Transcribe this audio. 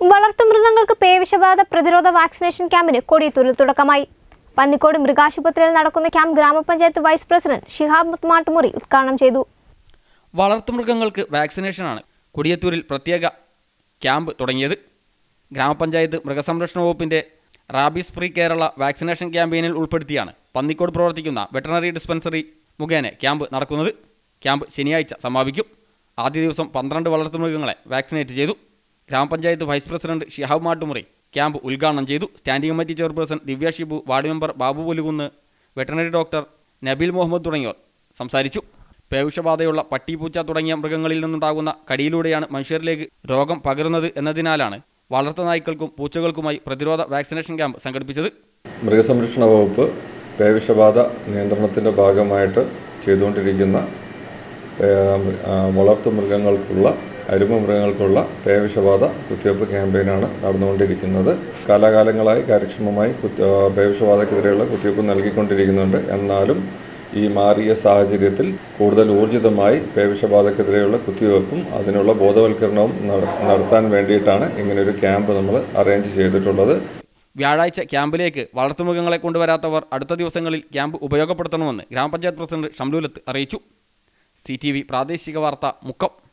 വളർത്തുമൃഗങ്ങൾക്ക് പേവിഷബാധ പ്രതിരോധ വാക്സിനേഷൻ ക്യാമ്പിന് കൊടിയത്തൂരിൽ തുടക്കമായി പന്നിക്കോട് മൃഗാശുപത്രിയിൽ നടക്കുന്ന ക്യാമ്പ് ഗ്രാമപഞ്ചായത്ത് വൈസ് പ്രസിഡന്റ് ഷിഹാബ് മാട്ടുമുറി ഉദ്ഘാടനം ചെയ്തു വളർത്തുമൃഗങ്ങൾക്ക് വാക്സിനേഷനാണ് കൊടിയത്തൂരിൽ പ്രത്യേക ക്യാമ്പ് തുടങ്ങിയത് ഗ്രാമപഞ്ചായത്ത് മൃഗസംരക്ഷണ വകുപ്പിന്റെ റാബീസ് ഫ്രീ കേരള വാക്സിനേഷൻ ക്യാമ്പയിനിൽ ഉൾപ്പെടുത്തിയാണ് പന്നിക്കോട് പ്രവർത്തിക്കുന്ന വെറ്ററിനറി ഡിസ്പെൻസറി മുഖേന ക്യാമ്പ് നടക്കുന്നത് ക്യാമ്പ് ശനിയാഴ്ച സമാപിക്കും ആദ്യ ദിവസം പന്ത്രണ്ട് വളർത്തുമൃഗങ്ങളെ വാക്സിനേറ്റ് ചെയ്തു ഗ്രാമപഞ്ചായത്ത് vice president Shihab Mattumuri camp ഉദ്ഘാടനം ചെയ്തു standing committee chairperson Divya Shibu ward member Babu Pulukunnu veterinary doctor Nabeel Muhammad തുടങ്ങിയവർ സംസാരിച്ചു പേവിഷബാധയുള്ള പട്ടി പൂച്ച തുടങ്ങിയ മൃഗങ്ങളിൽ നിന്നുണ്ടാകുന്ന കടിയിലൂടെയാണ് മനുഷ്യരിലേക്ക് രോഗം പകരുന്നത് എന്നതിനാലാണ് വളർത്തുനായ്ക്കൾക്കും പൂച്ചകൾക്കുമായി പ്രതിരോധ വാക്സിനേഷൻ ക്യാമ്പ് സംഘടിപ്പിച്ചത് മൃഗസംരക്ഷണ വകുപ്പ് പേവിഷബാധ നിയന്ത്രണത്തിൻ്റെ ഭാഗമായിട്ട് ചെയ്തുകൊണ്ടിരിക്കുന്ന ഏഹ്, ആ, വളർത്തുമൃഗങ്ങൾക്കുള്ള അരുമ മൃഗങ്ങൾക്കുള്ള പേവിഷബാധ കുത്തിവയ്പ്പ് ക്യാമ്പയിനാണ് നടന്നുകൊണ്ടിരിക്കുന്നത് കാലാകാലങ്ങളായി കാര്യക്ഷമമായി കുത്തി ആ, പേവിഷബാധക്കെതിരെയുള്ള കുത്തിവയ്പ്പ് നൽകിക്കൊണ്ടിരിക്കുന്നുണ്ട് എന്നാലും ഈ മാറിയ സാഹചര്യത്തിൽ കൂടുതൽ ഊർജിതമായി പേവിഷബാധക്കെതിരെയുള്ള കുത്തിവയ്പ്പും അതിനുള്ള ബോധവൽക്കരണവും നട- നടത്താൻ വേണ്ടിയിട്ടാണ് ഇങ്ങനൊരു ക്യാമ്പ് നമ്മൾ അറേഞ്ച് ചെയ്തിട്ടുള്ളത് വ്യാഴാഴ്ച ക്യാമ്പിലേക്ക് വളർത്തുമൃഗങ്ങളെ കൊണ്ടുവരാത്തവർ അടുത്ത ദിവസങ്ങളിൽ ക്യാമ്പ് ഉപയോഗപ്പെടുത്തണമെന്ന് ഗ്രാമപഞ്ചായത്ത് പ്രസിഡന്റ് ഷംലൂലത്ത് അറിയിച്ചു സി പ്രാദേശിക വാർത്ത മുക്കം